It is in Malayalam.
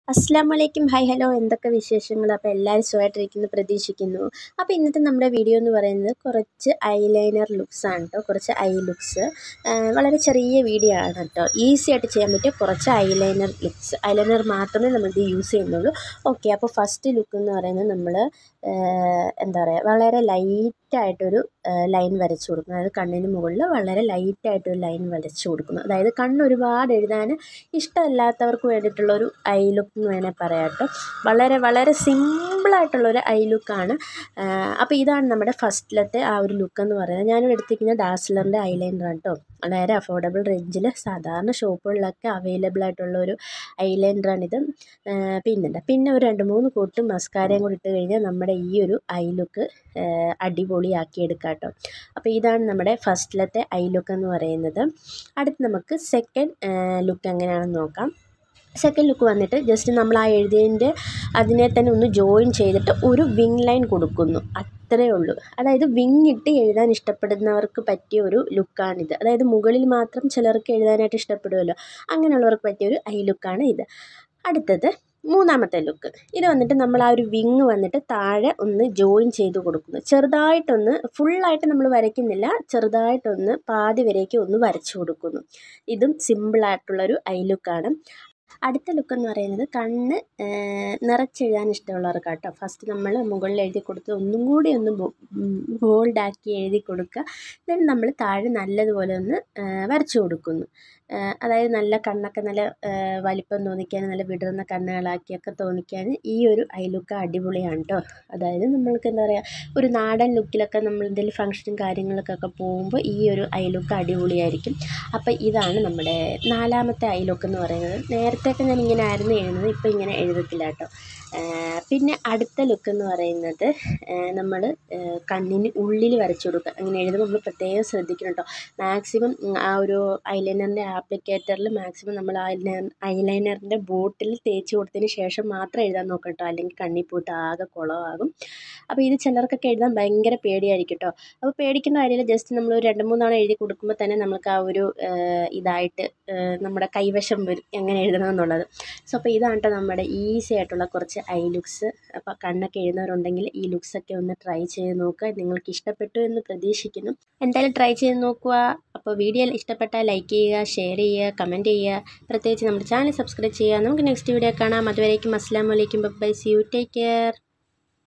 അസ്സാം വലൈക്കും ഹായ് ഹലോ എന്തൊക്കെ വിശേഷങ്ങൾ അപ്പോൾ എല്ലാവരും സുഖമായിട്ടിരിക്കുന്നു പ്രതീക്ഷിക്കുന്നു അപ്പോൾ ഇന്നത്തെ നമ്മുടെ വീഡിയോ എന്ന് പറയുന്നത് കുറച്ച് ഐലൈനർ ലുക്സ് ആണ് കേട്ടോ കുറച്ച് ഐ ലുക്സ് വളരെ ചെറിയ വീഡിയോ ആണ് കേട്ടോ ഈസി ആയിട്ട് ചെയ്യാൻ പറ്റിയ കുറച്ച് ഐലൈനർ ലുക്സ് ഐലൈനർ മാത്രമേ നമ്മളിത് യൂസ് ചെയ്യുന്നുള്ളൂ ഓക്കെ അപ്പോൾ ഫസ്റ്റ് ലുക്ക് എന്ന് പറയുന്നത് നമ്മൾ എന്താ പറയുക വളരെ ലൈറ്റായിട്ടൊരു ലൈൻ വരച്ചു കൊടുക്കുന്നു അതായത് കണ്ണിന് മുകളിൽ വളരെ ലൈറ്റായിട്ടൊരു ലൈൻ വരച്ചു കൊടുക്കുന്നു അതായത് കണ്ണ് ഒരുപാട് എഴുതാൻ ഇഷ്ടമല്ലാത്തവർക്ക് വേണ്ടിയിട്ടുള്ളൊരു ഐ ലുക്ക് എന്ന് വേണേൽ പറയാം കേട്ടോ വളരെ വളരെ സിമ്പിളായിട്ടുള്ളൊരു ഐ ലുക്കാണ് അപ്പോൾ ഇതാണ് നമ്മുടെ ഫസ്റ്റിലത്തെ ആ ഒരു ലുക്ക് എന്ന് പറയുന്നത് ഞാനിവിടെ എടുത്തിരിക്കുന്ന ഡാസ്ലറിൻ്റെ ഐലൈനറാണ് കേട്ടോ വളരെ അഫോർഡബിൾ റേഞ്ചിൽ സാധാരണ ഷോപ്പുകളിലൊക്കെ അവൈലബിൾ ആയിട്ടുള്ള ഒരു ഐലൈനറാണിത് പിന്നെന്താ പിന്നെ ഒരു രണ്ട് മൂന്ന് കൂട്ട് മസ്കാരയും കൂടി ഇട്ട് കഴിഞ്ഞാൽ നമ്മുടെ ഈ ഒരു ഐ ലുക്ക് അടിപൊളിയാക്കി എടുക്കാം കേട്ടോ അപ്പോൾ ഇതാണ് നമ്മുടെ ഫസ്റ്റിലത്തെ ഐ ലുക്ക് എന്ന് പറയുന്നത് അടുത്ത് നമുക്ക് സെക്കൻഡ് ലുക്ക് എങ്ങനെയാണെന്ന് നോക്കാം സെക്കൻഡ് ലുക്ക് വന്നിട്ട് ജസ്റ്റ് നമ്മൾ ആ എഴുതിയതിൻ്റെ അതിനെ തന്നെ ഒന്ന് ജോയിൻ ചെയ്തിട്ട് ഒരു വിങ് ലൈൻ കൊടുക്കുന്നു അത്രയേ ഉള്ളൂ അതായത് വിങ് ഇട്ട് എഴുതാൻ ഇഷ്ടപ്പെടുന്നവർക്ക് പറ്റിയ ഒരു ലുക്കാണിത് അതായത് മുകളിൽ മാത്രം ചിലർക്ക് എഴുതാനായിട്ട് ഇഷ്ടപ്പെടുമല്ലോ അങ്ങനെയുള്ളവർക്ക് പറ്റിയ ഒരു ഐ ലുക്കാണ് ഇത് അടുത്തത് മൂന്നാമത്തെ ലുക്ക് ഇത് വന്നിട്ട് നമ്മൾ ആ ഒരു വിങ് വന്നിട്ട് താഴെ ഒന്ന് ജോയിൻ ചെയ്ത് കൊടുക്കുന്നു ചെറുതായിട്ടൊന്ന് ഫുള്ളായിട്ട് നമ്മൾ വരയ്ക്കുന്നില്ല ചെറുതായിട്ടൊന്ന് പാതി വരേക്ക് ഒന്ന് വരച്ചു കൊടുക്കുന്നു ഇതും സിമ്പിളായിട്ടുള്ളൊരു ഐ ലുക്കാണ് അടുത്ത ലുക്ക് എന്ന് പറയുന്നത് കണ്ണ് നിറച്ചെഴുതാൻ ഇഷ്ടമുള്ളവർക്ക് കേട്ടോ ഫസ്റ്റ് നമ്മൾ മുകളിൽ എഴുതി കൊടുത്ത് ഒന്നും കൂടി ഒന്ന് ബോൾഡാക്കി എഴുതി കൊടുക്കുക ദെൻ നമ്മൾ താഴെ നല്ലതുപോലെ ഒന്ന് വരച്ചു കൊടുക്കുന്നു അതായത് നല്ല കണ്ണൊക്കെ നല്ല വലിപ്പം തോന്നിക്കാൻ നല്ല വിടർന്ന കണ്ണുകളാക്കിയൊക്കെ തോന്നിക്കാൻ ഈ ഒരു ഐ ലുക്ക് അടിപൊളിയാണ് കേട്ടോ അതായത് നമ്മൾക്ക് എന്താ പറയുക ഒരു നാടൻ ലുക്കിലൊക്കെ നമ്മൾ എന്തെങ്കിലും ഫംഗ്ഷനും കാര്യങ്ങൾക്കൊക്കെ പോകുമ്പോൾ ഈ ഒരു ഐ ലുക്ക് അടിപൊളിയായിരിക്കും അപ്പോൾ ഇതാണ് നമ്മുടെ നാലാമത്തെ ഐ ലുക്ക് എന്ന് പറയുന്നത് നേരത്തെയൊക്കെ ഞാൻ ഇങ്ങനെ ആയിരുന്നു എഴുതുന്നത് ഇപ്പോൾ ഇങ്ങനെ എഴുതത്തില്ല കേട്ടോ പിന്നെ അടുത്ത ലുക്ക് എന്ന് പറയുന്നത് നമ്മൾ കണ്ണിന് ഉള്ളിൽ വരച്ചു കൊടുക്കുക അങ്ങനെ എഴുതുമ്പോൾ നമ്മൾ പ്രത്യേകം ശ്രദ്ധിക്കണം കേട്ടോ മാക്സിമം ആ ഒരു ഐലൈനറിൻ്റെ ആപ്ലിക്കേറ്ററിൽ മാക്സിമം നമ്മൾ ഐലൈനർ ഐലൈനറിൻ്റെ ബോട്ടിൽ തേച്ച് കൊടുത്തതിന് ശേഷം മാത്രം എഴുതാൻ നോക്കണം കേട്ടോ അല്ലെങ്കിൽ കണ്ണിൽ പോയിട്ട് ആകെ കുളമാകും അപ്പോൾ ഇത് ചിലർക്കൊക്കെ എഴുതാൻ ഭയങ്കര പേടിയായിരിക്കും കേട്ടോ അപ്പോൾ പേടിക്കേണ്ട കാര്യമില്ല ജസ്റ്റ് നമ്മൾ ഒരു രണ്ട് മൂന്നാണ് എഴുതി കൊടുക്കുമ്പോൾ തന്നെ നമുക്ക് ആ ഒരു ഇതായിട്ട് നമ്മുടെ കൈവശം വരും എങ്ങനെ എഴുതണം എന്നുള്ളത് സോ അപ്പോൾ ഇതാണ് കേട്ടോ നമ്മുടെ ഈസി ആയിട്ടുള്ള കുറച്ച് ഐ ലുക്സ് അപ്പോൾ കണ്ണൊക്കെ എഴുതുന്നവരുണ്ടെങ്കിൽ ഈ ലുക്സൊക്കെ ഒന്ന് ട്രൈ ചെയ്ത് നോക്കുക നിങ്ങൾക്ക് ഇഷ്ടപ്പെട്ടു എന്ന് പ്രതീക്ഷിക്കുന്നു എന്തായാലും ട്രൈ ചെയ്ത് നോക്കുക അപ്പോൾ വീഡിയോ ഇഷ്ടപ്പെട്ടാൽ ലൈക്ക് ചെയ്യുക ഷെയർ ചെയ്യുക കമൻറ്റ് ചെയ്യുക പ്രത്യേകിച്ച് നമ്മുടെ ചാനൽ സബ്സ്ക്രൈബ് ചെയ്യുക നമുക്ക് നെക്സ്റ്റ് വീഡിയോ കാണാം അതുവരേക്കും അസ്സാം വലൈക്കും bye see you take care